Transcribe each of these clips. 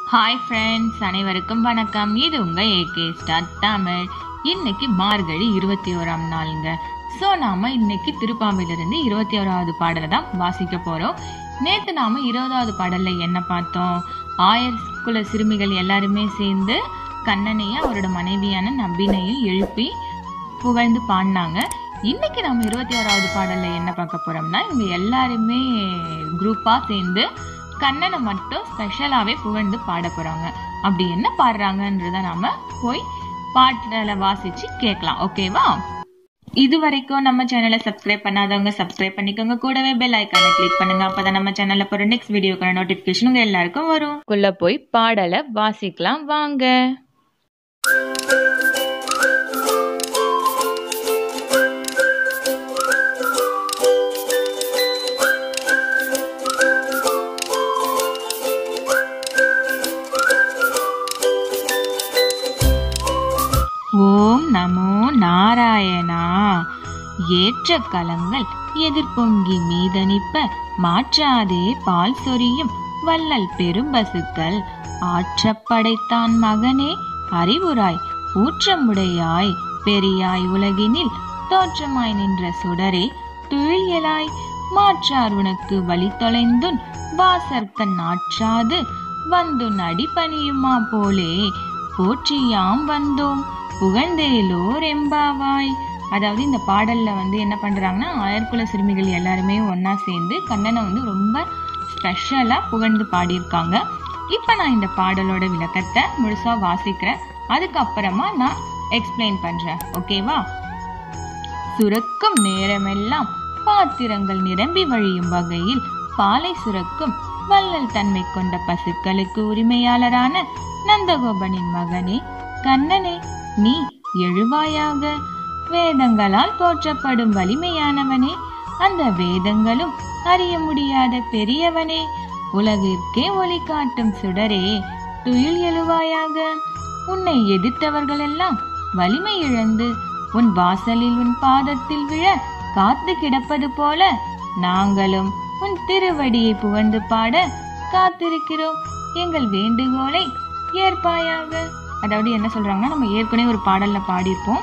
hi friends அனைவருக்கும் வணக்கம் இது உங்க ஏகே ஸ்டார் தமிழ் இன்னைக்கு மார்கழி இருபத்தி ஓராம் நாளுங்க ஸோ நாம இன்னைக்கு திருப்பாம்பிலிருந்து இருபத்தி ஓராவது பாடலை தான் வாசிக்க போறோம் நேத்து நாம இருபதாவது பாடல்ல என்ன பார்த்தோம் ஆயர் குல சிறுமிகள் எல்லாருமே சேர்ந்து கண்ணனையும் அவரோட மனைவியான நம்பினையும் எழுப்பி புகழ்ந்து பாடினாங்க இன்னைக்கு நம்ம இருபத்தி ஓராவது பாடல்ல என்ன பார்க்க போறோம்னா இவங்க எல்லாருமே குரூப்பா சேர்ந்து கண்ணனை மட்டும் ஸ்பெஷலாவே புகழ்ந்து பாட போறாங்க அப்படி என்ன பாடுறாங்கன்றத நாம போய் பாட்டுல வாசிச்சு கேட்கலாம் ஓகேவா இது வரைக்கும் நம்ம சேனலை சப்ஸ்கிரைப் பண்ணாதவங்க சப்ஸ்கிரைப் பண்ணிக்கோங்க கூடவே பெல் ஐக்கானை கிளிக் பண்ணுங்க அப்பதான் நம்ம சேனல்ல போற நெக்ஸ்ட் வீடியோக்கான நோட்டிபிகேஷன் உங்க எல்லாருக்கும் வரும் குள்ள போய் பாடலை வாசிக்கலாம் வாங்க ஓம் நமோ நாராயணா ஏற்ற கலங்கள் எதிர்பொங்கி மீதனிப்ப மாற்றாதே பால் சொரியும் வள்ளல் பெரும்பசுக்கள் ஆற்றப் படைத்தான் மகனே அறிவுராய் ஊற்றமுடையாய் பெரியாய் உலகினில் தோற்றமாய் நின்ற சுடரே துயிலியலாய் மாற்றார் உனக்கு வழி தொலைந்துன் வாசற்கண் ஆற்றாது வந்துன் அடிபணியுமா போலே போற்றியாம் வந்தோம் புகழ்ந்தேலோர் எம்பாவாய் அதாவது இந்த பாடல்ல வந்து என்ன பண்றாங்கன்னா ஆயர்குல சிறுமிகள் எல்லாருமே ஒண்ணா சேர்ந்து கண்ணனை வந்து ரொம்ப ஸ்பெஷலா புகழ்ந்து பாடியிருக்காங்க இப்ப நான் இந்த பாடலோட விளக்கத்தை முழுசா வாசிக்கிறேன் அதுக்கப்புறமா நான் எக்ஸ்பிளைன் பண்றேன் ஓகேவா சுரக்கும் நேரமெல்லாம் பாத்திரங்கள் நிரம்பி வழியும் வகையில் பாலை சுரக்கும் வள்ளல் தன்மை கொண்ட பசுக்களுக்கு உரிமையாளரான நந்தகோபனின் மகனே கண்ணனே நீ எழுவாயாக வேதங்களால் போற்றப்படும் வலிமையானவனே அந்த வேதங்களும் அறிய முடியாத பெரியவனே உலகிற்கே ஒளி காட்டும் சுடரே துயில் எழுவாயாக உன்னை எதிர்த்தவர்கள் எல்லாம் வலிமை இழந்து உன் வாசலில் உன் பாதத்தில் விழ காத்து கிடப்பது போல நாங்களும் உன் திருவடியை புகழ்ந்து பாட காத்திருக்கிறோம் எங்கள் வேண்டுகோளை ஏற்பாயாக அதாவது என்ன சொல்றாங்கன்னா நம்ம ஏற்கனவே ஒரு பாடல்ல பாடியிருப்போம்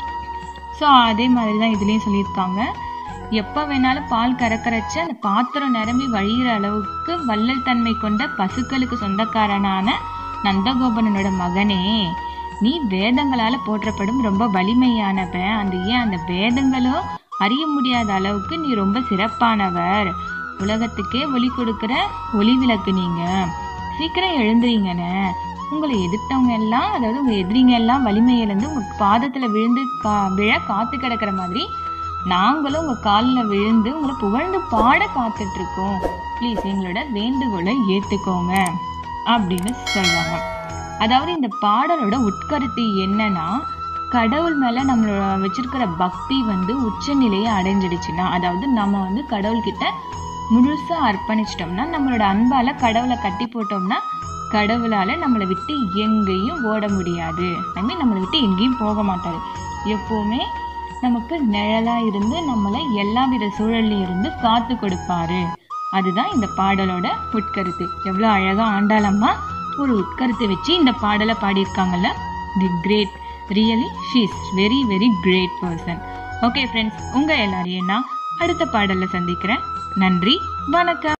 ஸோ அதே மாதிரி தான் இதுலேயும் சொல்லியிருக்காங்க எப்போ வேணாலும் பால் கறக்கரைச்சு அந்த பாத்திரம் நிரம்பி வழிகிற அளவுக்கு வள்ளல் தன்மை கொண்ட பசுக்களுக்கு சொந்தக்காரனான நந்தகோபனனோட மகனே நீ வேதங்களால போற்றப்படும் ரொம்ப வலிமையானவன் அந்த ஏன் அந்த வேதங்களும் அறிய முடியாத அளவுக்கு நீ ரொம்ப சிறப்பானவர் உலகத்துக்கே ஒளி கொடுக்கிற ஒளி விளக்கு நீங்க சீக்கிரம் எழுந்துறீங்கன்னு உங்களை எதிர்த்தவங்க எல்லாம் அதாவது உங்க எதிரிங்க எல்லாம் வலிமை இழந்து உங்க பாதத்துல விழுந்து கா விழ காத்து கிடக்கிற மாதிரி நாங்களும் உங்க காலில் விழுந்து உங்களை புகழ்ந்து பாட காத்துட்டு இருக்கோம் ப்ளீஸ் எங்களோட வேண்டுகோளை ஏத்துக்கோங்க அப்படின்னு சொல்றாங்க அதாவது இந்த பாடலோட உட்கருத்து என்னன்னா கடவுள் மேல நம்மளோட வச்சிருக்கிற பக்தி வந்து உச்சநிலையை அடைஞ்சிடுச்சுன்னா அதாவது நம்ம வந்து கடவுள்கிட்ட முழுசா அர்ப்பணிச்சிட்டோம்னா நம்மளோட அன்பால கடவுளை கட்டி போட்டோம்னா கடவுளால நம்மளை விட்டு எங்கேயும் ஓட முடியாது ஐ மீன் நம்மளை விட்டு எங்கேயும் போக மாட்டாரு எப்பவுமே நமக்கு நிழலா இருந்து நம்மளை எல்லா வித சூழல்லையும் இருந்து காத்து கொடுப்பாரு அதுதான் இந்த பாடலோட உட்கருத்து எவ்வளவு அழகா ஆண்டாளம்மா ஒரு உட்கருத்தை வச்சு இந்த பாடலை பாடியிருக்காங்கல்ல the great really she's very very great person okay friends உங்க எல்லாரையும் நான் அடுத்த பாடல்ல சந்திக்கிறேன் நன்றி வணக்கம்